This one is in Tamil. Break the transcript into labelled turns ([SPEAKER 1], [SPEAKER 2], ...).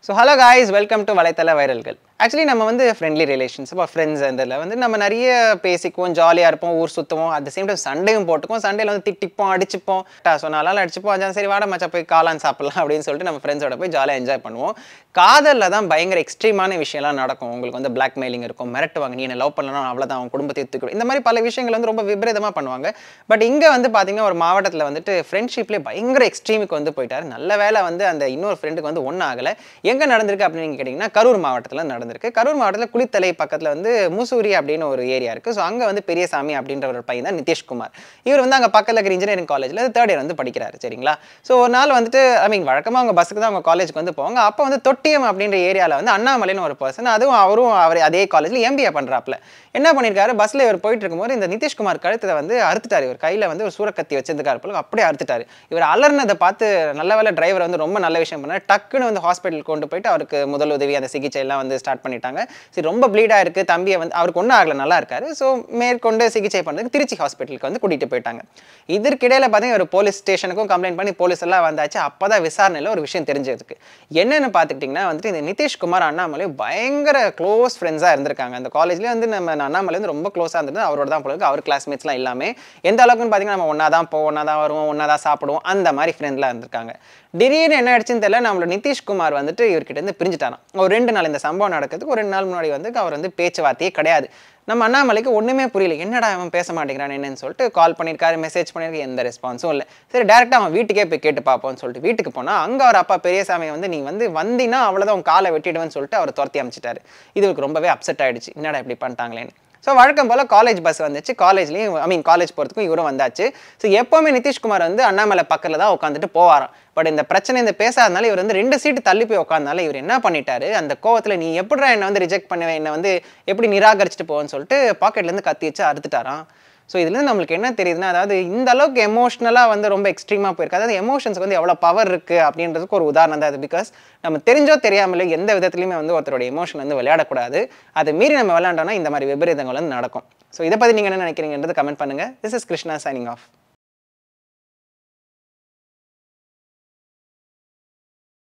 [SPEAKER 1] so hello guys welcome to வலைத்தள வைரல்கள் ஆக்சுவலி நம்ம வந்து ஃப்ரெண்ட்லி ரிலேஷன்ஸ் இப்போ ஃப்ரெண்ட்ஸ் இதில் வந்து நம்ம நிறைய பேசிக்குவோம் ஜாலியாக இருப்போம் ஊர் சுற்றுவோம் அட் சேம் டைம் சண்டையும் போட்டுக்குவோம் சண்டையில் வந்து திட்டிப்போம் அடிச்சுப்போம் ஸோ நாளால் அடிச்சுப்போம் அதான் சரி வாட மச்சா போய் காளான் சாப்பிடலாம் அப்படின்னு சொல்லிட்டு நம்ம ஃப்ரெண்ட்ஸோட போய் ஜாலியாக என்ஜாய் பண்ணுவோம் காதலில் தான் பயங்கர எக்ஸ்ட்ரீமான விஷயம்லாம் நடக்கும் உங்களுக்கு வந்து பிளாக் மெயிலிங் இருக்கும் மிரட்டுவாங்க நீ என்ன லவ் பண்ணலாம் அவ்வளோதான் அவன் குடும்பத்தை தூக்கி இந்த மாதிரி பல விஷயங்கள் வந்து ரொம்ப விபரீதமாக பண்ணுவாங்க பட் இங்கே வந்து பார்த்தீங்கன்னா ஒரு மாவட்டத்தில் வந்துட்டு ஃப்ரெண்ட்ஷிப்லேயே பயங்கர எக்ஸ்ட்ரீமுக்கு வந்து போயிட்டாரு நல்ல வேலை வந்து அந்த இன்னொரு ஃப்ரெண்டுக்கு வந்து ஒன்றும் ஆகலை எங்கே நடந்திருக்கு அப்படின்னு நீங்கள் கேட்டிங்கன்னா கரூர் மாவட்டத்தில் நடந்திருக்கு கரூர் மாவட்டத்தில் குளித்தலை பக்கத்தில் வந்து முசூரி அப்படின்னு ஒரு ஏரியா இருக்குது ஸோ அங்கே வந்து பெரியசாமி அப்படின்ற ஒரு பையன் தான் நிதிஷ்குமார் இவர் வந்து அங்கே பக்கத்தில் இருக்கிற இன்ஜினியரிங் காலேஜில் தேர்ட் இயர் வந்து படிக்கிறாரு சரிங்களா ஸோ ஒரு நாள் வந்துட்டு ஐ மீன் வழக்கமாக அவங்க பஸ்ஸுக்கு தான் அவங்க காலேஜுக்கு வந்து போவாங்க அப்போ வந்து தொட்டியம் அப்படின்ற ஏரியாவில் வந்து அண்ணாமலைன்னு ஒரு பர்சன் அதுவும் அவரும் அவர் அதே காலேஜில் எம்பிஏ பண்ணுறாப்புல என்ன பண்ணியிருக்காரு பஸ்ஸில் இவர் போயிட்டு இருக்கும்போது இந்த நிதிஷ்குமார் கழுத்தை வந்து அறுத்துட்டார் இவர் கையில் வந்து ஒரு சூரக்கத்தி வச்சிருக்காரு போல அப்படியே அறுத்துட்டாரு இவர் அலர்னதை பார்த்து நல்ல வேலை டிரைவர் வந்து ரொம்ப நல்ல விஷயம் பண்ணார் டக்குன்னு வந்து ஹாஸ்பிட்டல் கொண்டு போயிட்டு அவருக்கு முதல் உதவி அந்த சிகிச்சை எல்லாம் வந்து ஸ்டார்ட் பண்ணிட்டாங்க சரி ரொம்ப ப்ளீடாக இருக்குது தம்பியை வந்து அவருக்கு ஒன்றும் ஆகலை நல்லா இருக்காரு ஸோ மேற்கொண்டு சிகிச்சை பண்ணுறதுக்கு திருச்சி ஹாஸ்பிட்டலுக்கு வந்து கூட்டிகிட்டு போயிட்டாங்க இதற்கிடையில் பார்த்தீங்கன்னா ஒரு போலீஸ் ஸ்டேஷனுக்கும் கம்ப்ளைண்ட் பண்ணி போலீஸ் எல்லாம் வந்தாச்சு அப்போ தான் விசாரணையில் ஒரு விஷயம் தெரிஞ்சதுக்கு என்னென்னு பார்த்துக்கிட்டிங்கன்னா வந்துட்டு இந்த நிதிஷ்குமார் அண்ணாமலை பயங்கர க்ளோஸ் ஃப்ரெண்ட்ஸாக இருந்திருக்காங்க அந்த காலேஜ்லேயே வந்து நம்ம அண்ணாமலை வந்து ரொம்ப க்ளோஸாக இருந்தது அவரோட தான் போல அவர் கிளாஸ்மேட்ஸ்லாம் எல்லாமே எந்த அளவுக்குன்னு பார்த்தீங்கன்னா நம்ம ஒன்றா தான் போவோம் ஒன்றா தான் வருவோம் ஒன்றா தான் சாப்பிடுவோம் அந்த மாதிரி ஃப்ரெண்ட்லாம் இருந்திருக்காங்க திடீர்னு என்ன ஆயிடுச்சுன்னு தெரியல நம்மளோட நிதிஷ்குமார் வந்துட்டு இவர்கிட்ட இருந்து பிரிஞ்சுட்டாராம் ஒரு ரெண்டு நாள் இந்த சம்பவம் நடக்கிறதுக்கு ஒரு ரெண்டு நாள் முன்னாடி வந்து அவர் வந்து பேச்சுவார்த்தையே கிடையாது நம்ம அண்ணாமலைக்கு ஒன்றுமே புரியல என்னடா அவன் பேச மாட்டேங்கிறான் என்னன்னு சொல்லிட்டு கால் பண்ணியிருக்காரு மெசேஜ் பண்ணியிருக்காரு எந்த ரெஸ்பான்ஸும் இல்லை சரி டேரெக்டாக அவன் வீட்டுக்கே போய் கேட்டு பார்ப்போம்னு சொல்லிட்டு வீட்டுக்கு போனால் அங்கே அவர் அப்பா பெரியசாமி வந்து நீ வந்து வந்தீங்கன்னா அவ்வளோதான் உன் காலை வெட்டிடுவேன்னு சொல்லிட்டு அவர் துரத்தி அமைச்சிட்டாரு இது இவருக்கு ரொம்பவே அப்செட் ஆயிடுச்சு என்னடா இப்படி பண்ணிட்டாங்களேன்னு ஸோ வழக்கம் போல் காலேஜ் பஸ் வந்துச்சு காலேஜ்லேயும் ஐ மீன் காலேஜ் போகிறதுக்கும் இவரும் வந்தாச்சு ஸோ எப்போவுமே நிதிஷ்குமார் வந்து அண்ணாமலை பக்கத்தில் தான் உட்காந்துட்டு போவாராம் பட் இந்த பிரச்சனை இந்த பேசாதனால இவர் வந்து ரெண்டு சீட்டு தள்ளி போய் உட்காந்தனால இவர் என்ன பண்ணிட்டாரு அந்த கோவத்தில் நீ எப்படிடா என்னை வந்து ரிஜெக்ட் பண்ணுவேன் என்னை வந்து எப்படி நிராகரிச்சுட்டு போவேன்னு சொல்லிட்டு பாக்கெட்லேருந்து கத்தி வச்சு அறுத்துட்டாராம் ஸோ இதுலேருந்து நம்மளுக்கு என்ன தெரியுதுன்னா அதாவது இந்த அளவுக்கு எமோஷ்னலாக வந்து ரொம்ப எக்ஸ்ட்ரீமாக போயிருக்கு அதாவது எமோஷன்ஸ்க்கு வந்து எவ்வளோ பவர் இருக்குது அப்படின்றதுக்கு ஒரு உதாரணம் தான் அது பிகாஸ் நம்ம தெரிஞ்சோ தெரியாமலே எந்த விதத்துலையுமே வந்து ஒருத்தரோட எமோஷன் வந்து விளையாடக்கூடாது அதை மீறி நம்ம விளையாண்டோம்னா இந்த மாதிரி விபரீதங்கள் வந்து நடக்கும் ஸோ இதை பற்றி நீங்கள் என்ன நினைக்கிறீங்கன்றது கமெண்ட் பண்ணுங்கள் this is Krishna signing of